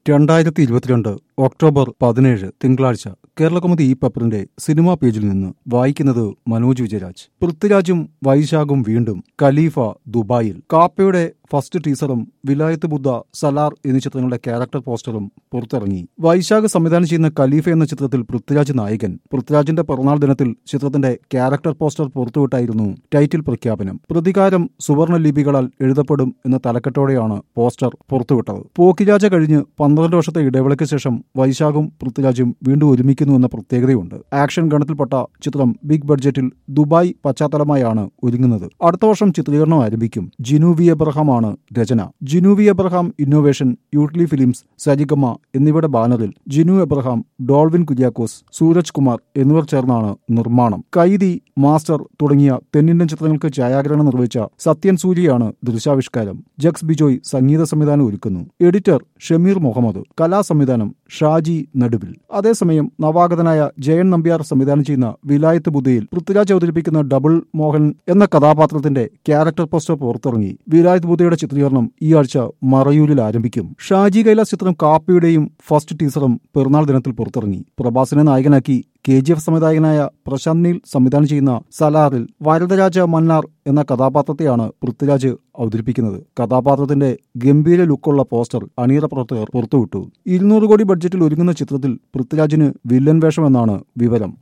രണ്ടായിരത്തി ഇരുപത്തിരണ്ട് ഒക്ടോബർ പതിനേഴ് തിങ്കളാഴ്ച കേരളകൗമുദി ഈ പേപ്പറിന്റെ സിനിമാ പേജിൽ നിന്ന് വായിക്കുന്നത് മനോജ് വിജയരാജ് പൃഥ്വിരാജും വൈശാഖും വീണ്ടും ഖലീഫ ദുബായിൽ കാപ്പയുടെ ഫസ്റ്റ് ടീസറും വിലായത്ത് ബുദ്ധ സലാർ എന്നീ ചിത്രങ്ങളുടെ ക്യാരക്ടർ പോസ്റ്ററും പുറത്തിറങ്ങി വൈശാഖ് സംവിധാനം ചെയ്യുന്ന ഖലീഫ എന്ന ചിത്രത്തിൽ പൃഥ്വിരാജ് നായകൻ പൃഥ്വിരാജിന്റെ പിറന്നാൾ ദിനത്തിൽ ചിത്രത്തിന്റെ ക്യാരക്ടർ പോസ്റ്റർ പുറത്തുവിട്ടായിരുന്നു ടൈറ്റിൽ പ്രഖ്യാപനം പ്രതികാരം സുവർണ ലിപികളാൽ എഴുതപ്പെടും എന്ന തലക്കെട്ടോടെയാണ് പോസ്റ്റർ പുറത്തുവിട്ടത് പോക്കിരാജ കഴിഞ്ഞ് പന്ത്രണ്ട് വർഷത്തെ ഇടവേളയ്ക്ക് ശേഷം വൈശാഖും പൃഥ്വിരാജും വീണ്ടും ഒരുമിക്കുന്നു എന്ന പ്രത്യേകതയുണ്ട് ആക്ഷൻ ഗണത്തിൽപ്പെട്ട ചിത്രം ബിഗ് ബഡ്ജറ്റിൽ ദുബായ് പശ്ചാത്തലമായാണ് ഒരുങ്ങുന്നത് അടുത്ത വർഷം ചിത്രീകരണം ആരംഭിക്കും ജിനു വി എബ്രഹാമാണ് രചന ജിനു വി എബ്രഹാം ഇന്നോവേഷൻ യൂട്ട്ലി ഫിലിംസ് സരിഗമ്മ എന്നിവയുടെ ബാനറിൽ ജിനു എബ്രഹാം ഡോൾവിൻ കുര്യാക്കോസ് സൂരജ് കുമാർ എന്നിവർ ചേർന്നാണ് നിർമ്മാണം കൈതി മാസ്റ്റർ തുടങ്ങിയ തെന്നിന്ത്യൻ ചിത്രങ്ങൾക്ക് ഛായാഗ്രഹണം നിർവഹിച്ച സത്യൻ സൂര്യയാണ് ദൃശ്യാവിഷ്കാരം ജക്സ് ബിജോയ് സംഗീത സംവിധാനം ഒരുക്കുന്നു എഡിറ്റർ ഷമീർ മുഹമ്മദ് കലാസംവിധാനം ഷാജി നടുവിൽ അതേസമയം നവാഗതനായ ജയൻ നമ്പ്യാർ സംവിധാനം ചെയ്യുന്ന വിലായത്ത് ബുദ്ധയിൽ പൃഥ്വിരാജ് അവതരിപ്പിക്കുന്ന ഡബിൾ മോഹൻ എന്ന കഥാപാത്രത്തിന്റെ ക്യാരക്ടർ പോസ്റ്റർ പുറത്തിറങ്ങി വിലായത്ത് ബുദ്ധയുടെ ചിത്രീകരണം ഈ ആഴ്ച മറയൂരിൽ ആരംഭിക്കും ഷാജി കൈലാസ് ചിത്രം കാപ്പിയുടെയും ഫസ്റ്റ് ടീസറും പിറന്നാൾ ദിനത്തിൽ പുറത്തിറങ്ങി പ്രഭാസിനെ നായകനാക്കി കെ ജി എഫ് സംവിധായകനായ പ്രശാന്ത് നീൽ സംവിധാനം ചെയ്യുന്ന സലാറിൽ വരദരാജ മന്നാർ എന്ന കഥാപാത്രത്തെയാണ് പൃഥ്വിരാജ് അവതരിപ്പിക്കുന്നത് കഥാപാത്രത്തിന്റെ ഗംഭീര ലുക്കുള്ള പോസ്റ്റർ അണിയറ പ്രവർത്തകർ പുറത്തുവിട്ടു ഇരുന്നൂറ് കോടി ബഡ്ജറ്റിൽ ഒരുങ്ങുന്ന ചിത്രത്തിൽ പൃഥ്വിരാജിന് വില്ലൻ വേഷമെന്നാണ് വിവരം